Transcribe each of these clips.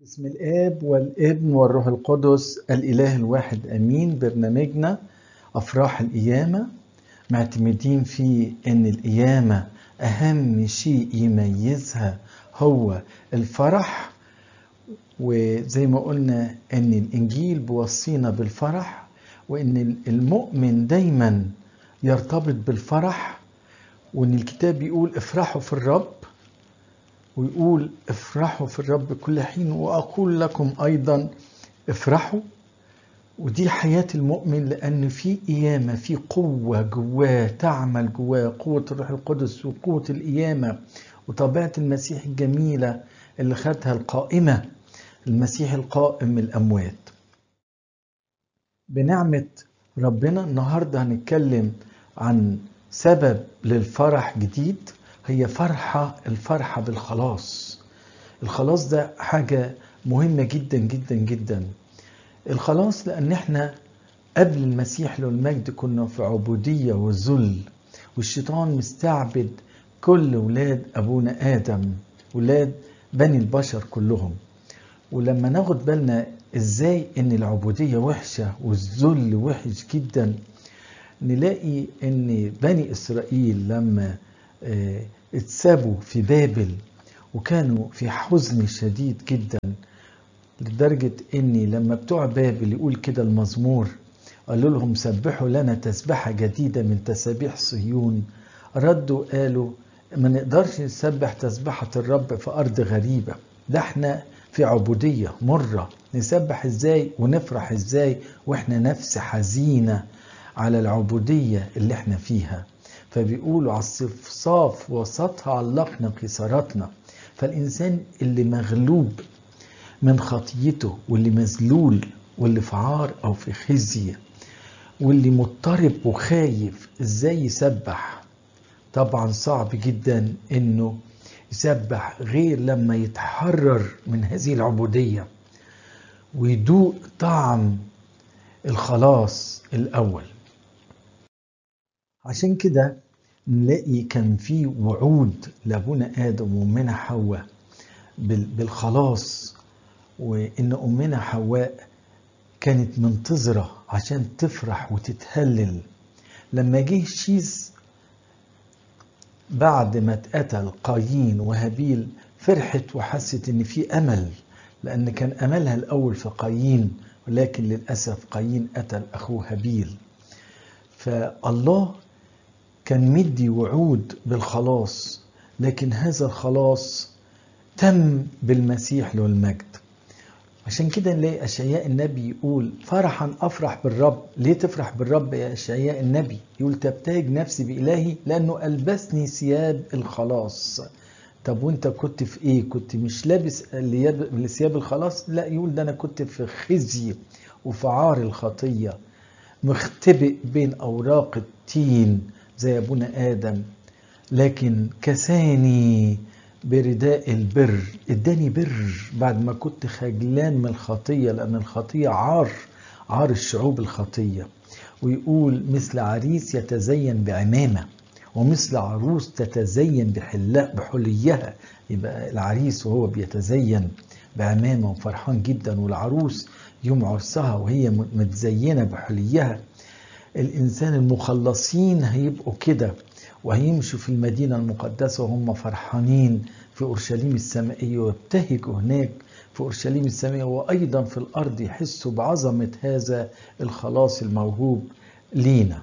بسم الآب والابن والروح القدس الإله الواحد أمين برنامجنا أفراح القيامة معتمدين فيه إن القيامة أهم شيء يميزها هو الفرح وزي ما قلنا إن الإنجيل بيوصينا بالفرح وإن المؤمن دايما يرتبط بالفرح وإن الكتاب بيقول افرحوا في الرب ويقول افرحوا في الرب كل حين واقول لكم ايضا افرحوا ودي حياة المؤمن لأن في قيامة في قوة جواه تعمل جواه قوة الروح القدس وقوة القيامة وطبيعة المسيح الجميلة اللي خدها القائمة المسيح القائم من الأموات بنعمة ربنا النهاردة هنتكلم عن سبب للفرح جديد هي فرحة الفرحة بالخلاص الخلاص ده حاجة مهمة جدا جدا جدا الخلاص لأن احنا قبل المسيح له المجد كنا في عبودية وذل والشيطان مستعبد كل ولاد أبونا آدم ولاد بني البشر كلهم ولما ناخد بالنا ازاي ان العبودية وحشة والذل وحش جدا نلاقي ان بني اسرائيل لما اه اتسابوا في بابل وكانوا في حزن شديد جدا لدرجة اني لما بتوع بابل يقول كده المزمور قالوا لهم سبحوا لنا تسبحة جديدة من تسابيح صهيون ردوا قالوا ما نقدرش نسبح تسبحة الرب في أرض غريبة ده احنا في عبودية مرة نسبح ازاي ونفرح ازاي واحنا نفس حزينة على العبودية اللي احنا فيها فبيقولوا على الصفصاف وسطها علقنا قيصراتنا فالإنسان اللي مغلوب من خطيته واللي مذلول واللي في عار أو في خزي واللي مضطرب وخايف ازاي يسبح طبعا صعب جدا انه يسبح غير لما يتحرر من هذه العبودية ويدوق طعم الخلاص الأول عشان كده نلاقي كان في وعود لابونا ادم وامنا حواء بالخلاص وان امنا حواء كانت منتظره عشان تفرح وتتهلل لما جه شيز بعد ما اتقتل قايين وهابيل فرحت وحست ان في امل لان كان املها الاول في قايين ولكن للاسف قايين قتل اخوه هابيل فالله كان مدي وعود بالخلاص لكن هذا الخلاص تم بالمسيح له المجد عشان كده نلاقي أشعياء النبي يقول فرحا أفرح بالرب ليه تفرح بالرب يا أشعياء النبي يقول تبتهج نفسي بإلهي لأنه ألبسني ثياب الخلاص طب وانت كنت في ايه كنت مش لابس ثياب الخلاص لا يقول ده انا كنت في خزي وفي عار الخطيه مختبئ بين اوراق التين زي ابونا ادم لكن كساني برداء البر اداني بر بعد ما كنت خجلان من الخطيه لان الخطيه عار عار الشعوب الخطيه ويقول مثل عريس يتزين بعمامه ومثل عروس تتزين بحلاء بحليها يبقى العريس وهو بيتزين بعمامه وفرحان جدا والعروس يوم عرسها وهي متزينه بحليها الإنسان المخلصين هيبقوا كده وهيمشوا في المدينة المقدسة وهم فرحانين في أورشليم السمائية ويبتهجوا هناك في أورشليم السمائية وأيضا في الأرض يحسوا بعظمة هذا الخلاص الموهوب لينا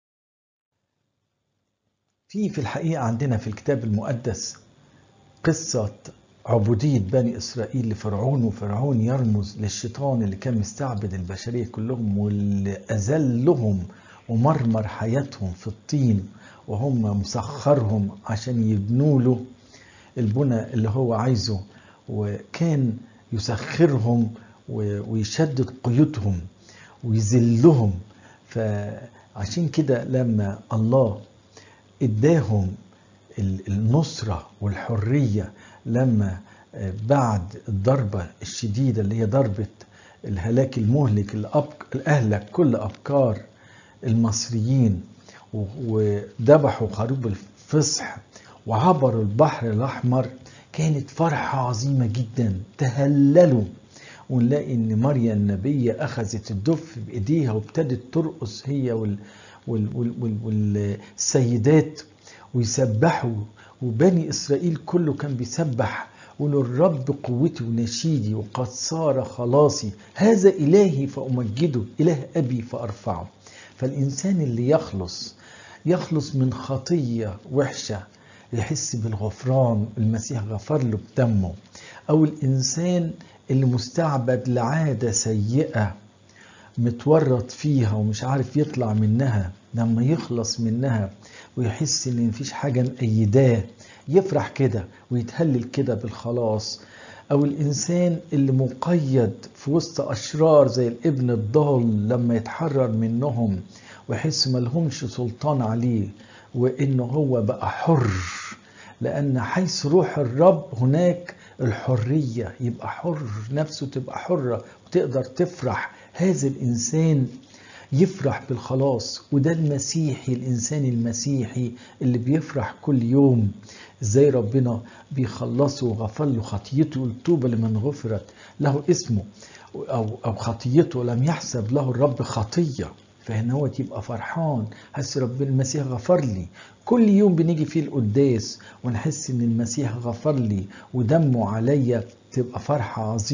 في في الحقيقة عندنا في الكتاب المقدس قصة عبودية بني إسرائيل لفرعون وفرعون يرمز للشيطان اللي كان مستعبد البشرية كلهم واللي أذلهم ومرمر حياتهم في الطين وهم مسخرهم عشان يبنوا له البنى اللي هو عايزه وكان يسخرهم ويشدد قيودهم ويذلهم فعشان كده لما الله اداهم النصرة والحرية لما بعد الضربة الشديدة اللي هي ضربة الهلاك المهلك اللي أهلك كل أبكار المصريين وذبحوا خروب الفصح وعبروا البحر الأحمر كانت فرحة عظيمة جدا تهللوا ونلاقي ان مريم النبية اخذت الدف بايديها وابتدت ترقص هي وال وال وال وال والسيدات ويسبحوا وبني اسرائيل كله كان بيسبح وقولوا الرب قوتي ونشيدي وقد صار خلاصي هذا الهي فامجده اله ابي فارفعه فالانسان اللي يخلص يخلص من خطيه وحشه يحس بالغفران المسيح غفر له بدمه او الانسان اللي مستعبد لعاده سيئه متورط فيها ومش عارف يطلع منها لما يخلص منها ويحس ان مفيش حاجه مأيداه يفرح كده ويتهلل كده بالخلاص او الانسان اللي مقيد في وسط اشرار زي الابن الضال لما يتحرر منهم ويحس ملهمش سلطان عليه وانه هو بقى حر لان حيث روح الرب هناك الحريه يبقى حر نفسه تبقى حره وتقدر تفرح هذا الانسان يفرح بالخلاص وده المسيحي الانسان المسيحي اللي بيفرح كل يوم ازاي ربنا بيخلصه وغفر له خطيته الطوبى لمن غفرت له اسمه او او خطيته لم يحسب له الرب خطيه فهنا هو تبقى فرحان حس ربنا المسيح غفر لي كل يوم بنيجي فيه القداس ونحس ان المسيح غفر لي ودمه عليا تبقى فرحه عظيمه